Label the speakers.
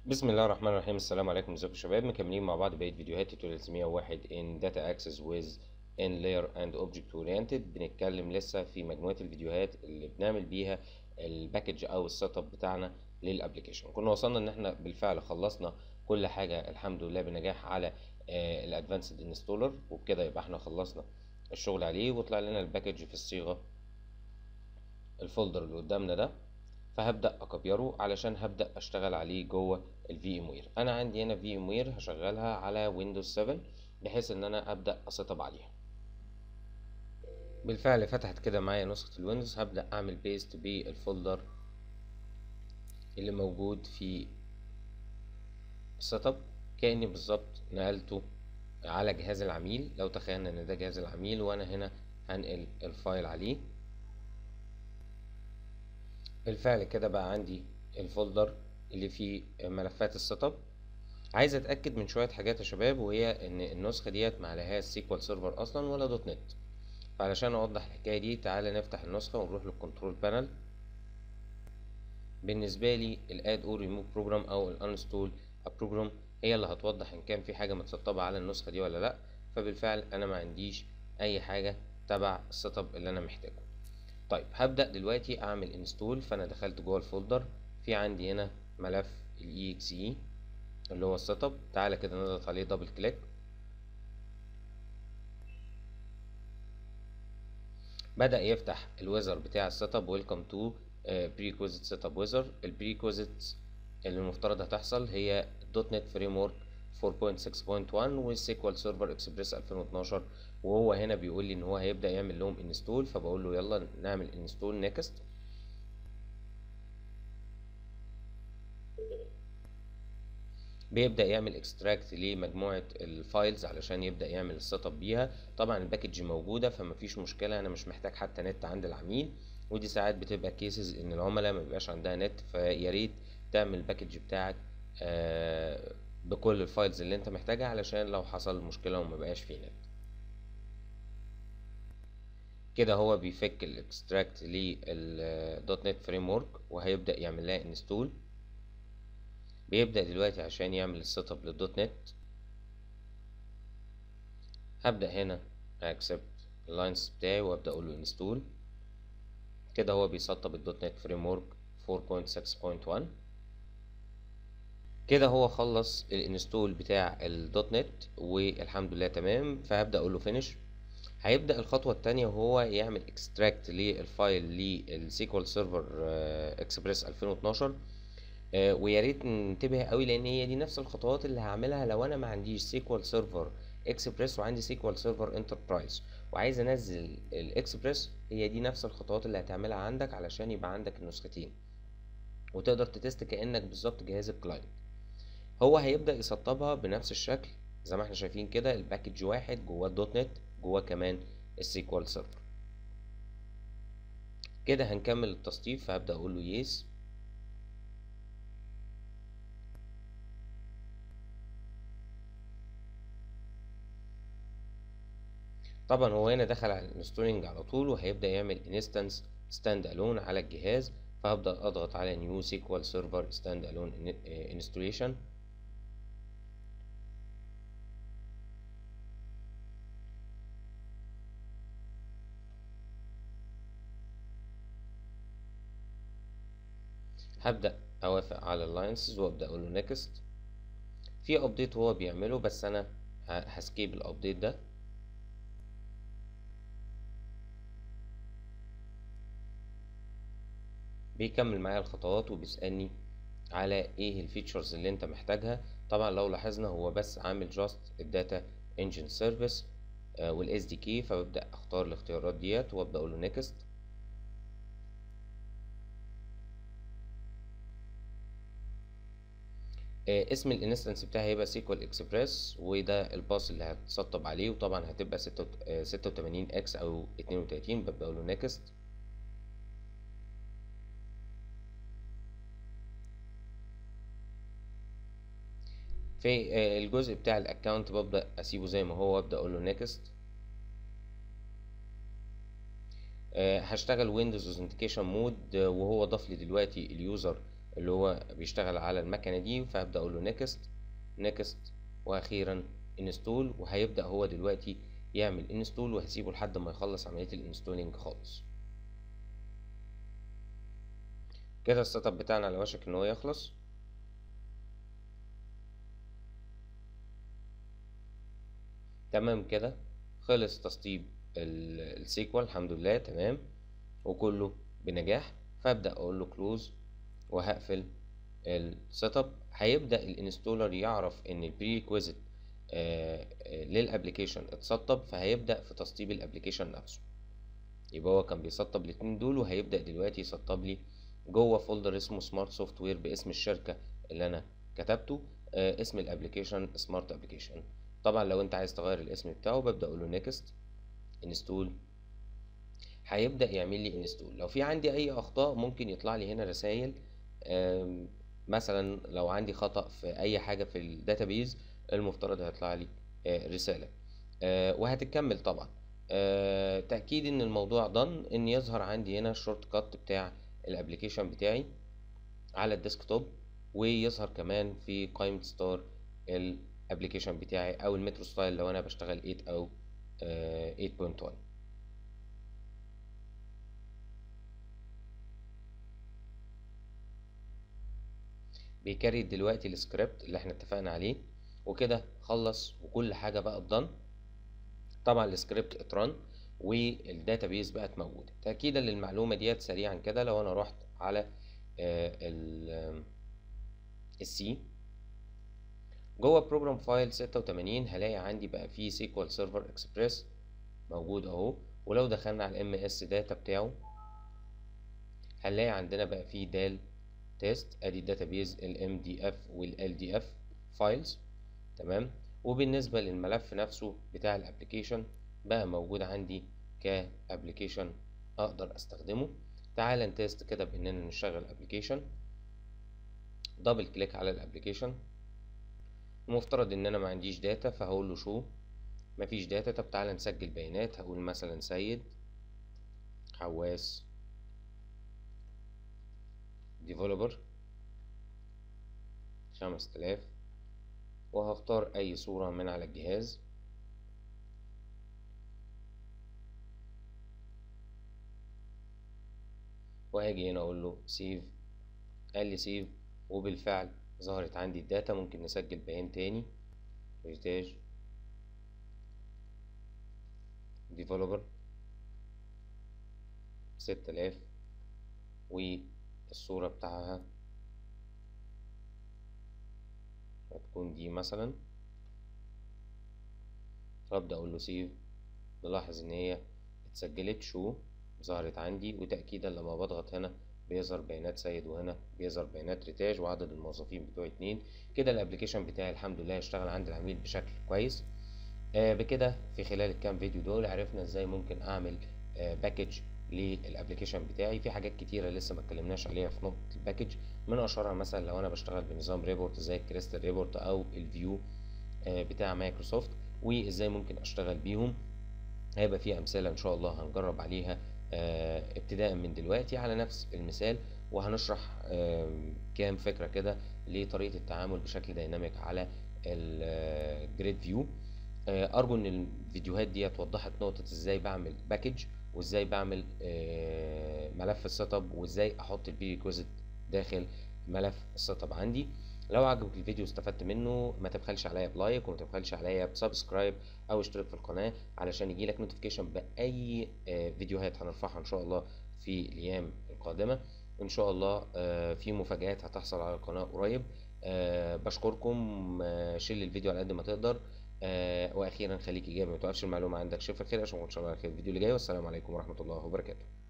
Speaker 1: بسم الله الرحمن الرحيم السلام عليكم ازيكم يا شباب مكملين مع بعض بقيه فيديوهات توتوريالز 101 in data access with in layer and object oriented بنتكلم لسه في مجموعه الفيديوهات اللي بنعمل بيها الباكج او السيت اب بتاعنا للابلكيشن كنا وصلنا ان احنا بالفعل خلصنا كل حاجه الحمد لله بنجاح على الادفانسد انستولر وبكده يبقى احنا خلصنا الشغل عليه وطلع لنا الباكج في الصيغه الفولدر اللي قدامنا ده فهبدا اكبره علشان هبدا اشتغل عليه جوه الفي ام وير انا عندي هنا في ام وير هشغلها على ويندوز 7 بحيث ان انا ابدا اسطب عليها بالفعل فتحت كده معايا نسخه الويندوز هبدا اعمل بيست بالفولدر اللي موجود في السيت اب كاني بالظبط نقلته على جهاز العميل لو تخيلنا ان ده جهاز العميل وانا هنا هنقل الفايل عليه بالفعل كده بقى عندي الفولدر اللي فيه ملفات السيت اب عايز اتاكد من شويه حاجات يا شباب وهي ان النسخه ديت ما عليهاش سيكوال سيرفر اصلا ولا دوت نت فعلشان اوضح الحكايه دي تعالى نفتح النسخه ونروح للكنترول بانل بالنسبه لي الاد او ريموف بروجرام او الانستول بروجرام هي اللي هتوضح ان كان في حاجه متسطبه على النسخه دي ولا لا فبالفعل انا ما عنديش اي حاجه تبع السيت اب اللي انا محتاجه طيب هبدأ دلوقتي أعمل انستول فأنا دخلت جوه الفولدر في عندي هنا ملف ال exe اللي هو السيت اب تعالى كده نضغط عليه دبل كليك بدأ يفتح الويزر بتاع السيت اب ويلكم تو بريكوزيت سيت اب ويزر البريكوزيت اللي المفترض هتحصل هي دوت نت فريم ورك 4.6.1 والسيكوال سيرفر اكسبريس 2012 وهو هنا بيقول لي ان هو هيبدا يعمل لهم انستول فبقول له يلا نعمل انستول نيكست بيبدا يعمل اكستراكت لمجموعه الفايلز علشان يبدا يعمل السيت اب بيها طبعا الباكج موجوده فمفيش مشكله انا مش محتاج حتى نت عند العميل ودي ساعات بتبقى كيسز ان العملاء ما بيبقاش عندها نت فيا ريت تعمل الباكج بتاعك آه بكل الفايلز اللي انت محتاجها علشان لو حصل مشكله وما بقاش فيه نت كده هو بيفك الاكستراكت للدوت نت فريم ورك وهيبدا يعمل لها انستول بيبدا دلوقتي عشان يعمل السيت اب للدوت نت هبدا هنا اكسبت اللاينس بتاعي وابدا اقول له انستول كده هو بيسطب الدوت نت فريم ورك 4.6.1 كده هو خلص الانستول بتاع الدوت نت والحمد لله تمام فهبدا اقول له فينيش هيبدا الخطوه الثانيه وهو يعمل اكستراكت للفايل للسيكوال سيرفر اكسبريس 2012 ويا ريت ننتبه قوي لان هي دي نفس الخطوات اللي هعملها لو انا ما عنديش سيكوال سيرفر اكسبريس وعندي سيكوال سيرفر انتربرايز وعايز انزل الاكسبريس هي دي نفس الخطوات اللي هتعملها عندك علشان يبقى عندك النسختين وتقدر تتست كانك بالظبط جهاز الكلاينت هو هيبدا يسطبها بنفس الشكل زي ما احنا شايفين كده الباكج واحد جواه الدوت نت جواه كمان السيكوال سيرفر كده هنكمل التسطيب فهبدا اقول له يس طبعا هو هنا دخل على الانستولينج على طول وهيبدا يعمل انستنس ستاند الون على الجهاز فهبدا اضغط على نيو سيكوال سيرفر ستاند الون انستوليشن هبدأ أوافق على اللاينسز وأبدأ أقول له نيكست في أبديت هو بيعمله بس أنا هسكيب الأبديت ده بيكمل معايا الخطوات وبيسألني على ايه الفيتشرز اللي انت محتاجها طبعا لو لاحظنا هو بس عامل جاست الداتا انجن سيرفيس والاس دي كي فببدأ اختار الاختيارات ديت وابدأ اقول له نيكست اسم الانستنس بتاعي هيبقى سيكوال اكسبريس وده الباص اللي هتسطب عليه وطبعا هتبقى ستة وتمانين اكس او اتنين وتلاتين ببدأ اقول له نيكست في الجزء بتاع الاكونت ببدأ اسيبه زي ما هو وابدأ اقول له نيكست هشتغل ويندوز اوثنتيكيشن مود وهو ضاف لي دلوقتي اليوزر اللي هو بيشتغل على المكنة دي فهبدأ اقول له نيكست نيكست واخيرا انستول وهيبدأ هو دلوقتي يعمل انستول وهسيبه لحد ما يخلص عملية الانستولينج خالص كده السيت اب بتاعنا على وشك ان هو يخلص تمام كده خلص تسطيب السيكوال الحمد لله تمام وكله بنجاح فابدا اقول له كلوز وهقفل السيت اب هيبدا الانستولر يعرف ان البريكويزيت للابلكيشن اتسطب فهيبدا في تسطيب الابلكيشن نفسه يبقى هو كان بيسطب الاتنين دول وهيبدا دلوقتي يسطب لي جوه فولدر اسمه سمارت سوفت وير باسم الشركه اللي انا كتبته آه اسم الابلكيشن سمارت ابلكيشن طبعا لو انت عايز تغير الاسم بتاعه ببدا اقول له نيكست انستول هيبدا يعمل لي انستول لو في عندي اي اخطاء ممكن يطلع لي هنا رسائل مثلا لو عندي خطا في اي حاجه في الداتابيز المفترض هيطلع لي آه رساله آه وهتكمل طبعا آه تاكيد ان الموضوع ضن ان يظهر عندي هنا الشورت كات بتاع الابلكيشن بتاعي على الديسكتوب ويظهر كمان في قائمه ستار الابلكيشن بتاعي او المترو ستايل لو انا بشتغل 8 او 8.1 بيكري دلوقتي السكريبت اللي احنا اتفقنا عليه وكده خلص وكل حاجه بقت ضن طبعا السكريبت اترن والداتابيز بقت موجوده تاكيدا للمعلومه ديت سريعا كده لو انا رحت على السي جوه بروجرام فايل 86 هلاقي عندي بقى فيه سيكوال سيرفر اكسبريس موجود اهو ولو دخلنا على الام اس داتا بتاعه هنلاقي عندنا بقى فيه دال تيست ادي الداتابيز الام دي اف والال دي اف فايلز تمام وبالنسبه للملف نفسه بتاع الابلكيشن بقى موجود عندي كابلكيشن اقدر استخدمه تعال نتست كده باننا نشغل ابلكيشن دبل كليك على الابلكيشن المفترض ان انا ما عنديش داتا فهقول له شو مفيش داتا طب تعالى نسجل بيانات هقول مثلا سيد حواس ديفلوبر خمس تلاف وهختار اي صورة من على الجهاز وهاجي هنا اقول له سيف قال لي سيف وبالفعل ظهرت عندي الداتا ممكن نسجل بيان تاني ريتاج ديفلوبر ستة آلاف والصورة بتاعها هتكون دي مثلا وابدأ اقول له سيف نلاحظ ان هي اتسجلت شو ظهرت عندي وتأكيدا لما بضغط هنا بيظهر بيانات سيد وهنا بيظهر بيانات ريتاج وعدد الموظفين بتوعي اتنين كده الابلكيشن بتاعي الحمد لله اشتغل عند العميل بشكل كويس آه بكده في خلال الكام فيديو دول عرفنا ازاي ممكن اعمل آه باكج للابلكيشن بتاعي في حاجات كتيره لسه ما اتكلمناش عليها في نقطه الباكج من اشهرها مثلا لو انا بشتغل بنظام ريبورت زي الكريستال ريبورت او الفيو آه بتاع مايكروسوفت وازاي ممكن اشتغل بيهم هيبقى في امثله ان شاء الله هنجرب عليها آه ابتداء من دلوقتي على نفس المثال وهنشرح آه كام فكرة كده لطريقة التعامل بشكل ديناميك على الجريد فيو آه أرجو إن الفيديوهات دي وضحت نقطة إزاي بعمل باكج وإزاي بعمل ملف السيت اب وإزاي أحط البريكوزيت داخل ملف السيت اب عندي لو عجبك الفيديو واستفدت منه ما تبخلش عليا بلايك وما تبخلش عليا بسبسكرايب او اشترك في القناه علشان يجيلك نوتيفيكيشن باي فيديوهات هنرفعها ان شاء الله في الايام القادمه ان شاء الله في مفاجآت هتحصل على القناه قريب بشكركم شيل الفيديو على قد ما تقدر واخيرا خليك ايجابي ما توقفش المعلومه عندك شوف الخير اشوفكم ان شاء الله على خير الفيديو اللي جاي والسلام عليكم ورحمه الله وبركاته